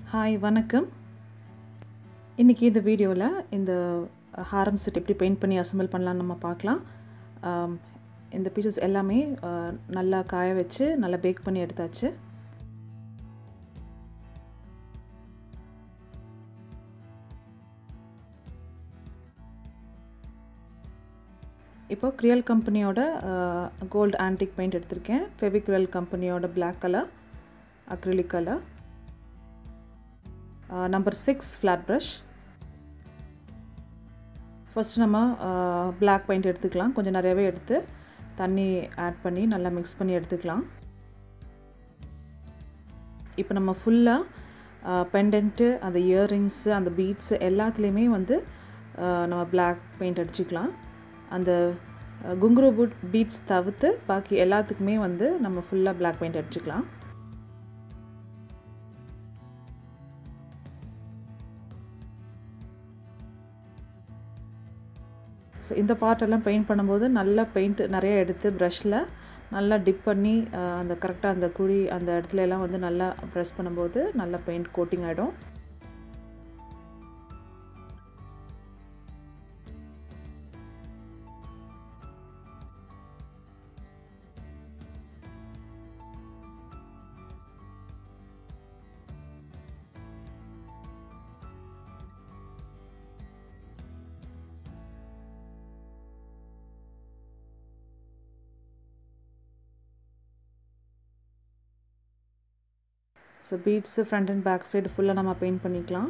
hi வணக்கம் இன்றைக்கி இந்த வீடியோவில் இந்த ஹாரம் செட் எப்படி பெயிண்ட் பண்ணி அசம்பிள் பண்ணலான்னு நம்ம பார்க்கலாம் ஆம், இந்த பீசஸ் எல்லாமே ஆ, நல்லா காய வச்சு நல்லா பேக் பண்ணி எடுத்தாச்சு இப்போ க்ரியல் கம்பெனியோட கோல்டு ஆன்டிக் பெயிண்ட் எடுத்திருக்கேன் ஃபெவிக்ரியல் கம்பெனியோட Black colour acrylic colour number six flat brush first நம்ம பிளாக் பெயிண்ட் எடுத்துக்கலாம் கொஞ்சம் நிறையவே எடுத்து தண்ணி ஆட் பண்ணி நல்லா மிக்ஸ் பண்ணி எடுத்துக்கலாம் இப்போ நம்ம ஃபுல்லாக பெண்டன்ட்டு அந்த இயரிங்ஸு அந்த பீட்ஸு எல்லாத்துலேயுமே வந்து ஆஹ், நம்ம பிளாக் பெயிண்ட் அடிச்சுக்கலாம் அந்த குங்குரு பூட் பீட்ஸ் தவிர்த்து பாக்கி எல்லாத்துக்குமே வந்து நம்ம ஃபுல்லாக பிளாக் பெயிண்ட் அடிச்சுக்கலாம் ஸோ இந்த பார்ட்டெல்லாம் பெயிண்ட் பண்ணும்போது நல்லா பெயிண்ட் நிறைய எடுத்து ப்ரஷில் நல்லா டிப் பண்ணி அஹ், அந்த கரெக்டாக அந்த குழி அந்த இடத்துல எல்லாம் வந்து நல்லா ப்ரெஸ் பண்ணும்போது நல்லா பெயிண்ட் கோட்டிங் ஆகிடும் so beads front and back side ஃபுல்லாக நம்ம பெயிண்ட் பண்ணிக்கலாம்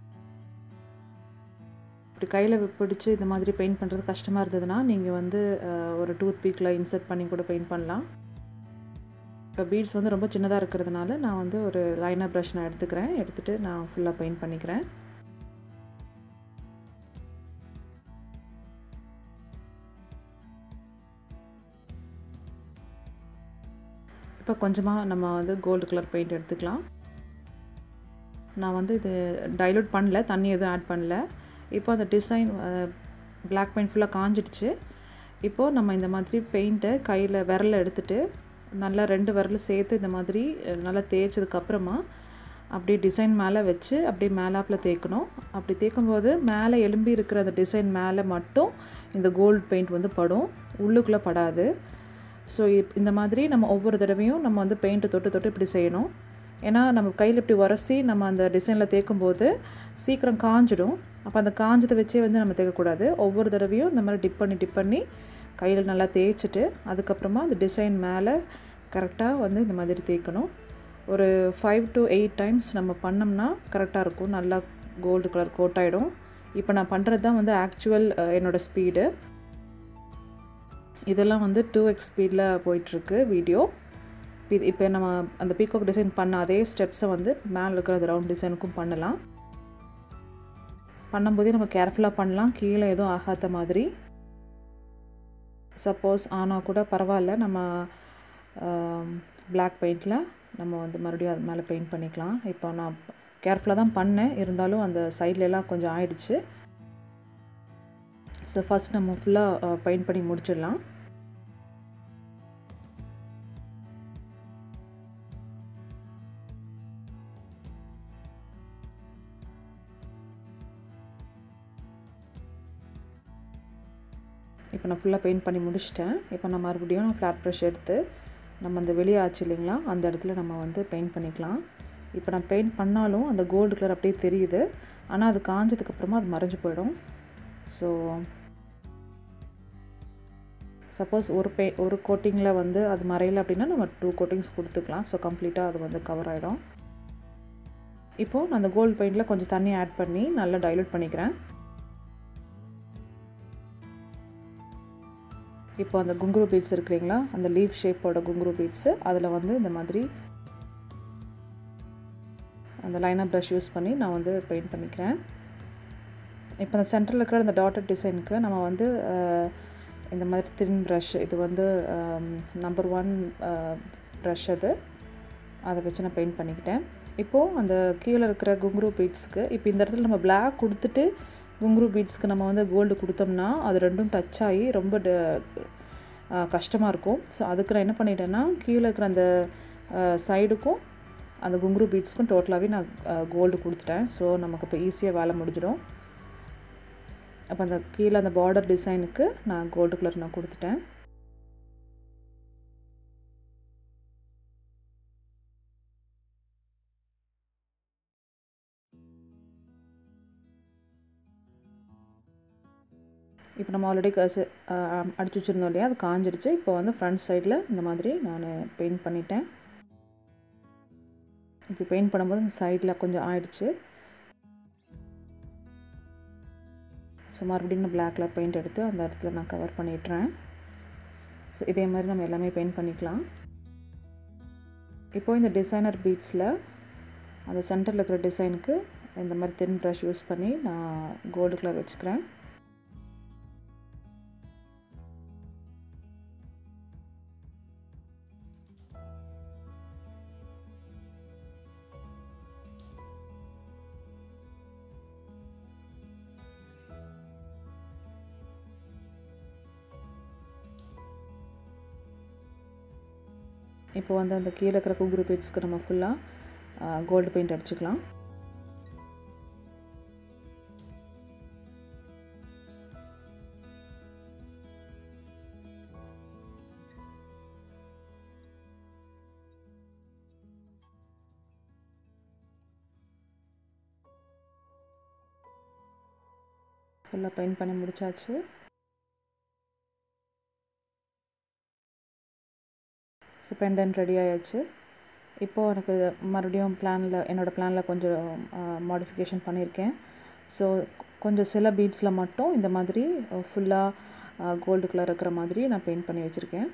இப்படி கையில் பிடிச்சி இந்த மாதிரி பெயிண்ட் பண்ணுறது கஷ்டமாக இருந்ததுன்னா நீங்கள் வந்து அஹ், ஒரு டூத் பீக்கில் இன்சர்ட் பண்ணி கூட பெயிண்ட் பண்ணலாம் இப்போ பீட்ஸ் வந்து ரொம்ப சின்னதாக இருக்கிறதுனால நான் வந்து ஒரு லைனர் ப்ரஷ் நான் எடுத்துக்கிறேன் எடுத்துகிட்டு நான் ஃபுல்லாக பெயிண்ட் பண்ணிக்கிறேன் இப்போ கொஞ்சமாக நம்ம வந்து கோல்டு கலர் பெயிண்ட் எடுத்துக்கலாம் நான் வந்து இது டைலூட் பண்ணல தண்ணி எதுவும் ஆட் பண்ணல இப்போ அந்த டிசைன் பிளாக் பெயிண்ட் ஃபுல்லாக காஞ்சிடுச்சு இப்போது நம்ம இந்த மாதிரி பெயிண்ட்டை கையில் விரல எடுத்துட்டு நல்லா ரெண்டு விரல் சேர்த்து இந்த மாதிரி அஹ், நல்லா தேய்ச்சதுக்கப்புறமா அப்படியே டிசைன் மேலே வச்சு அப்படியே மேலாப்பில் தேய்க்கணும் அப்படி தேய்க்கும்போது மேலே எலும்பி இருக்கிற அந்த டிசைன் மேலே மட்டும் இந்த கோல்டு பெயிண்ட் வந்து படும் உள்ளுக்குள்ளே படாது ஸோ இந்த மாதிரி நம்ம ஒவ்வொரு தடவையும் நம்ம வந்து பெயிண்ட்டை தொட்டு தொட்டு இப்படி செய்யணும் ஏன்னா நம்ம கையில் இப்படி உரசி நம்ம அந்த டிசைனில் தேய்க்கும்போது சீக்கிரம் காஞ்சிடும் அப்போ அந்த காஞ்சதை வச்சே வந்து நம்ம தேய்க்கக்கூடாது ஒவ்வொரு தடவையும் இந்த மாதிரி டிப் பண்ணி டிப் பண்ணி கையில் நல்லா தேய்ச்சிட்டு அதுக்கப்புறமா அந்த டிசைன் மேலே கரெக்டாக வந்து இந்த மாதிரி தேய்க்கணும் ஒரு ஃபைவ் டு எயிட் டைம்ஸ் நம்ம பண்ணோம்னா கரெக்டாக இருக்கும் நல்லா கோல்டு கலர் கோட் ஆகிடும் இப்போ நான் பண்ணுறது தான் வந்து ஆக்சுவல் என்னோடய ஸ்பீடு இதெல்லாம் வந்து டூ எக்ஸ் ஸ்பீடில் போயிட்டுருக்கு வீடியோ இது இப்போ நம்ம அந்த பீகாக் டிசைன் பண்ண அதே ஸ்டெப்ஸை வந்து மேலே இருக்கிற அந்த ரவுண்ட் டிசைனுக்கும் பண்ணலாம் பண்ணும்போதே நம்ம கேர்ஃபுல்லாக பண்ணலாம் கீழே எதுவும் ஆகாத மாதிரி சப்போஸ் ஆனால் கூட பரவாயில்ல நம்ம பிளாக் பெயிண்டில் நம்ம வந்து மறுபடியும் அது மேலே பெயிண்ட் பண்ணிக்கலாம் இப்போ நான் கேர்ஃபுல்லாக தான் பண்ணேன் இருந்தாலும் அந்த சைட்லலாம் கொஞ்சம் ஆயிடுச்சு ஸோ ஃபஸ்ட் நம்ம ஃபுல்லாக பெயிண்ட் பண்ணி முடிச்சிடலாம் இப்போ நான் ஃபுல்லாக பெயிண்ட் பண்ணி முடிச்சிட்டேன் இப்போ நான் மறுபடியும் நான் ஃப்ளாட் ப்ரஷ் எடுத்து நம்ம அந்த வெளியே ஆச்சு இல்லைங்களா அந்த இடத்துல நம்ம வந்து பெயிண்ட் பண்ணிக்கலாம் இப்போ நான் பெயிண்ட் பண்ணாலும் அந்த கோல்டு கலர் அப்படியே தெரியுது ஆனால் அது காஞ்சதுக்கப்புறமா அது மறைஞ்சு போயிடும் ஸோ சப்போஸ் ஒரு பெ ஒரு கோட்டிங்கில் வந்து அது மறையல அப்படின்னா நம்ம டூ கோட்டிங்ஸ் கொடுத்துக்கலாம் ஸோ கம்ப்ளீட்டாக அது வந்து கவர் ஆகிடும் இப்போது நான் அந்த கோல்டு பெயிண்டில் கொஞ்சம் தண்ணி ஆட் பண்ணி நல்லா டைலூட் பண்ணிக்கிறேன் இப்போ அந்த குங்குரு பீட்ஸ் இருக்குங்களா அந்த லீஃப் ஷேப்போட குங்குரு பீட்ஸு அதில் வந்து இந்த மாதிரி அந்த லைனர் ப்ரஷ் யூஸ் பண்ணி நான் வந்து பெயிண்ட் பண்ணிக்கிறேன் இப்போ அந்த சென்டரில் இருக்கிற அந்த டாட்டர் டிசைனுக்கு நம்ம வந்து அஹ், இந்த மாதிரி தின் ப்ரஷ் இது வந்து நம்பர் ஒன் ப்ரஷ் அது அதை வச்சு நான் பெயிண்ட் பண்ணிக்கிட்டேன் இப்போது அந்த கீழே இருக்கிற குங்குரு பீட்ஸ்க்கு இப்போ இந்த இடத்துல நம்ம பிளாக் கொடுத்துட்டு குங்குரு பீட்ஸ்க்கு நம்ம வந்து கோல்டு கொடுத்தோம்னா அது ரெண்டும் டச் ஆகி ரொம்ப கஷ்டமாக இருக்கும் ஸோ அதுக்கு நான் என்ன பண்ணிட்டேன்னா கீழே இருக்கிற அந்த சைடுக்கும் அந்த குங்குரு பீட்ஸ்க்கும் டோட்டலாகவே நான் கோல்டு கொடுத்துட்டேன் ஸோ நமக்கு இப்போ ஈஸியாக வேலை முடிஞ்சிடும் அப்போ அந்த கீழே அந்த பார்டர் டிசைனுக்கு நான் கோல்டு கலர் நான் கொடுத்துட்டேன் இப்போ நம்ம ஆல்ரெடி கசு அடிச்சு வச்சுருந்தோம் இல்லையா அது காஞ்சிடுச்சு இப்போ வந்து ஃப்ரண்ட் சைடில் இந்த மாதிரி நான் பெயிண்ட் பண்ணிட்டேன் இப்போ பெயிண்ட் பண்ணும்போது இந்த சைடில் கொஞ்சம் ஆயிடுச்சு ஸோ மறுபடியும் நான் பிளாக் கலர் பெயிண்ட் எடுத்து அந்த இடத்துல நான் கவர் பண்ணிடுறேன் ஸோ இதே மாதிரி நம்ம எல்லாமே பெயிண்ட் பண்ணிக்கலாம் இப்போது இந்த டிசைனர் பீட்ஸில் அந்த சென்டரில் இருக்கிற டிசைனுக்கு இந்த மாதிரி தென் ப்ரஷ் யூஸ் பண்ணி நான் கோல்டு கலர் வச்சுக்கிறேன் இப்போ வந்து அந்த கீழே இருக்கிற குங்குரு பீட்ஸ்க்கு நம்ம ஃபுல்லாக கோல்டு பெயிண்ட் அடிச்சுக்கலாம் ஃபுல்லாக பெயிண்ட் பண்ணி முடிச்சாச்சு ஸோ பெண்டன்ட் ரெடி ஆயாச்சு இப்போது எனக்கு மறுபடியும் பிளானில் என்னோடய பிளானில் கொஞ்சம் மாடிஃபிகேஷன் பண்ணியிருக்கேன் ஸோ கொஞ்சம் சில பீட்ஸில் மட்டும் இந்த மாதிரி ஃபுல்லாக கோல்டு கலர் இருக்கிற மாதிரி நான் பெயிண்ட் பண்ணி வச்சுருக்கேன்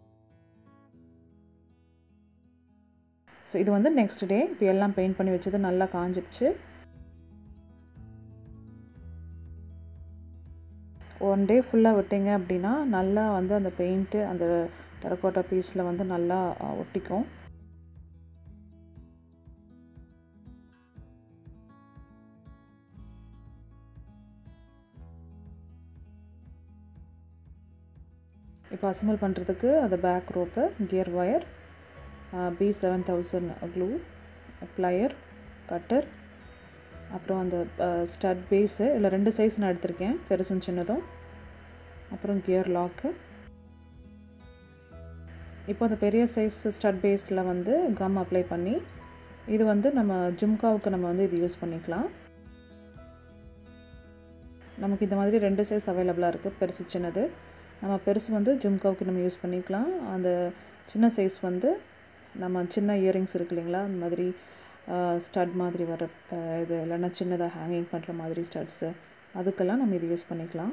ஸோ இது வந்து நெக்ஸ்ட் டே இப்போ எல்லாம் பெயிண்ட் பண்ணி வச்சது நல்லா காஞ்சிடுச்சு ஒன் டே ஃபுல்லாக விட்டிங்க அப்படின்னா நல்லா வந்து அந்த பெயிண்ட்டு அந்த டெரக்கோட்டா பீஸில் வந்து நல்லா ஒட்டிக்கும் இப்போ அசம்பிள் பண்ணுறதுக்கு அந்த back rope gear wire B seven thousand glue plier cutter அப்புறம் அந்த ஸ்டட் பேஸு இல்லை ரெண்டு சைஸ் நான் எடுத்திருக்கேன் பெருசும் சின்னதும் அப்புறம் கியர் லாக்கு இப்போ அந்த பெரிய சைஸ் ஸ்டட் பேஸில் வந்து கம் அப்ளை பண்ணி இது வந்து நம்ம ஜும்காவுக்கு நம்ம வந்து இது யூஸ் பண்ணிக்கலாம் நமக்கு இந்த மாதிரி ரெண்டு சைஸ் அவைலபிளாக இருக்குது பெருசு சின்னது நம்ம பெருசு வந்து ஜும்காவுக்கு நம்ம யூஸ் பண்ணிக்கலாம் அந்த சின்ன சைஸ் வந்து நம்ம சின்ன இயரிங்ஸ் இருக்கு இல்லைங்களா அந்த மாதிரி ஸ்டட் மாதிரி வர இது இல்லைன்னா சின்னதாக ஹேங்கிங் பண்ணுற மாதிரி ஸ்டட்ஸு அதுக்கெல்லாம் நம்ம இது யூஸ் பண்ணிக்கலாம்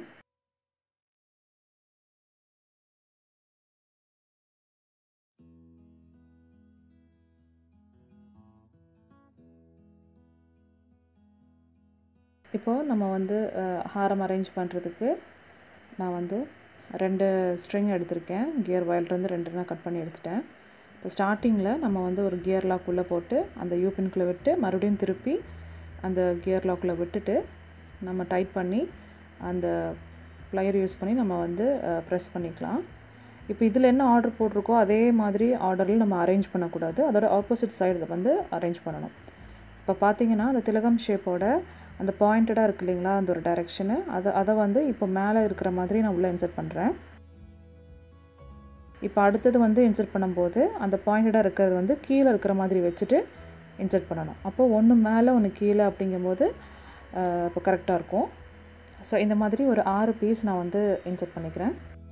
இப்போது நம்ம வந்து ஹாரம் அரேஞ்ச் பண்ணுறதுக்கு நான் வந்து ரெண்டு ஸ்ட்ரிங் எடுத்திருக்கேன் கியர் வயல்லேருந்து ரெண்டு நான் கட் பண்ணி எடுத்துட்டேன் இப்போ ஸ்டார்டிங்கில் நம்ம வந்து ஒரு கியர் லாக்குள்ளே போட்டு அந்த யூபின்குள்ளே விட்டு மறுபடியும் திருப்பி அந்த கியர் லாக்குள்ளே விட்டுட்டு நம்ம டைட் பண்ணி அந்த ப்ளையர் யூஸ் பண்ணி நம்ம வந்து ப்ரெஸ் பண்ணிக்கலாம் இப்போ இதில் என்ன ஆர்டர் போட்டிருக்கோ அதே மாதிரி ஆர்டரில் நம்ம அரேஞ்ச் பண்ணக்கூடாது அதோட ஆப்போசிட் சைடில் வந்து அரேஞ்ச் பண்ணணும் இப்போ பார்த்தீங்கன்னா அந்த திலகம் ஷேப்போட அந்த பாயிண்டடாக இருக்கு இல்லைங்களா அந்த ஒரு டைரெக்ஷனு அதை அதை வந்து இப்போ மேலே இருக்கிற மாதிரி நான் உள்ளே இன்சர்ட் பண்ணுறேன் இப்போ அடுத்தது வந்து இன்சர்ட் பண்ணும்போது அந்த பாயிண்டடாக இருக்கிறது வந்து கீழே இருக்கிற மாதிரி வச்சுட்டு இன்சர்ட் பண்ணணும் அப்போது ஒன்று மேலே ஒன்று கீழே அப்படிங்கும்போது இப்போ கரெக்டாக இருக்கும் ஸோ இந்த மாதிரி ஒரு ஆறு பீஸ் நான் வந்து இன்சர்ட் பண்ணிக்கிறேன்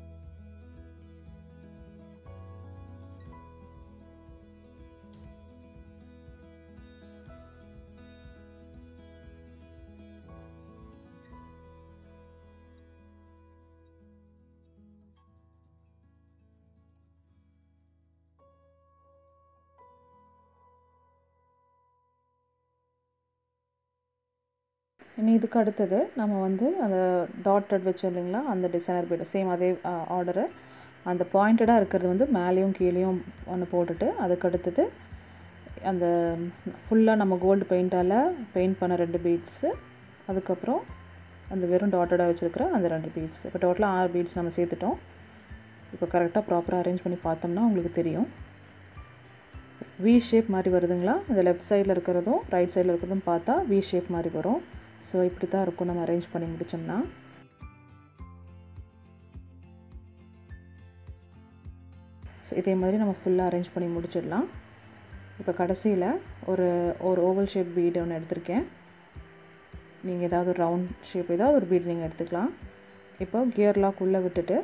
இனி இதுக்கு அடுத்தது நம்ம வந்து அந்த டாட்டட் வச்சோம் இல்லைங்களா அந்த டிசைனர் பீடு சேம் அதே ஆர்டரு அந்த பாயிண்டடாக இருக்கிறது வந்து மேலேயும் கீழேயும் ஒன்று போட்டுட்டு அதுக்கு அடுத்தது அந்த ஃபுல்லாக நம்ம கோல்டு பெயிண்டால் பெயிண்ட் பண்ண ரெண்டு பீட்ஸு அதுக்கப்புறம் அந்த வெறும் டாட்டடாக வச்சுருக்கிற அந்த ரெண்டு பீட்ஸ் இப்போ டோட்டலாக ஆறு பீட்ஸ் நம்ம சேர்த்துட்டோம் இப்போ கரெக்டாக ப்ராப்பராக அரேஞ்ச் பண்ணி பார்த்தோம்னா உங்களுக்கு தெரியும் வி ஷேப் மாதிரி வருதுங்களா இந்த லெஃப்ட் சைடில் இருக்கிறதும் ரைட் சைடில் இருக்கிறதும் பார்த்தா வி ஷேப் மாதிரி வரும் ஸோ இப்படி தான் இருக்கும் நம்ம அரேஞ்ச் பண்ணி முடித்தோம்னா ஸோ இதே மாதிரி நம்ம ஃபுல்லாக அரேஞ்ச் பண்ணி முடிச்சிடலாம் இப்போ கடைசியில் ஒரு ஒரு ஓவல் ஷேப் பீடு ஒன்று எடுத்திருக்கேன் நீங்கள் ஏதாவது ஒரு ரவுண்ட் ஷேப் ஏதாவது ஒரு பீடு நீங்கள் எடுத்துக்கலாம் இப்போ கியர் லாக் உள்ளே விட்டுட்டு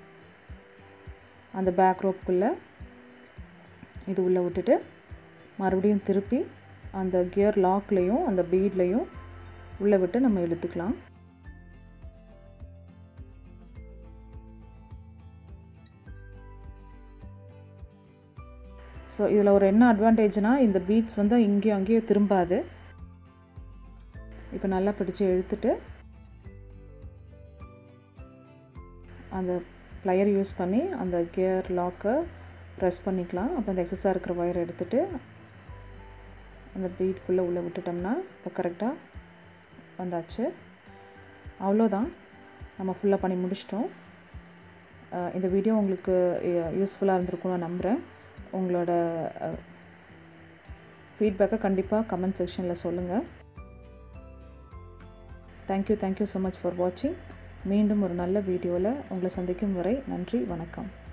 அந்த பேக் ரோப்புக்குள்ளே இது உள்ளே விட்டுட்டு மறுபடியும் திருப்பி அந்த கியர் லாக்லேயும் அந்த பீட்லேயும் உள்ளே விட்டு நம்ம இழுத்துக்கலாம் ஸோ இதில் ஒரு என்ன அட்வான்டேஜ்னால் இந்த பீட்ஸ் வந்து இங்கேயும் அங்கேயும் திரும்பாது இப்போ நல்லா பிடிச்சி இழுத்துட்டு அந்த ப்ளையர் யூஸ் பண்ணி அந்த கியர் லாக்கை ப்ரெஸ் பண்ணிக்கலாம் அப்போ அந்த எக்ஸஸாக இருக்கிற ஒயர் எடுத்துகிட்டு அந்த பீட்குள்ளே உள்ளே விட்டுட்டோம்னா இப்போ கரெக்டாக வந்தாச்சு அவ்வளோதான் நம்ம ஃபுல்லாக பண்ணி முடிச்சிட்டோம் இந்த வீடியோ உங்களுக்கு யூஸ்ஃபுல்லாக இருந்திருக்கும் நான் நம்புகிறேன் உங்களோட ஃபீட்பேக்கை கண்டிப்பாக கமெண்ட் செக்ஷனில் சொல்லுங்கள் thank you thank you so much for வாட்சிங் மீண்டும் ஒரு நல்ல வீடியோவில் உங்களை சந்திக்கும் வரை நன்றி வணக்கம்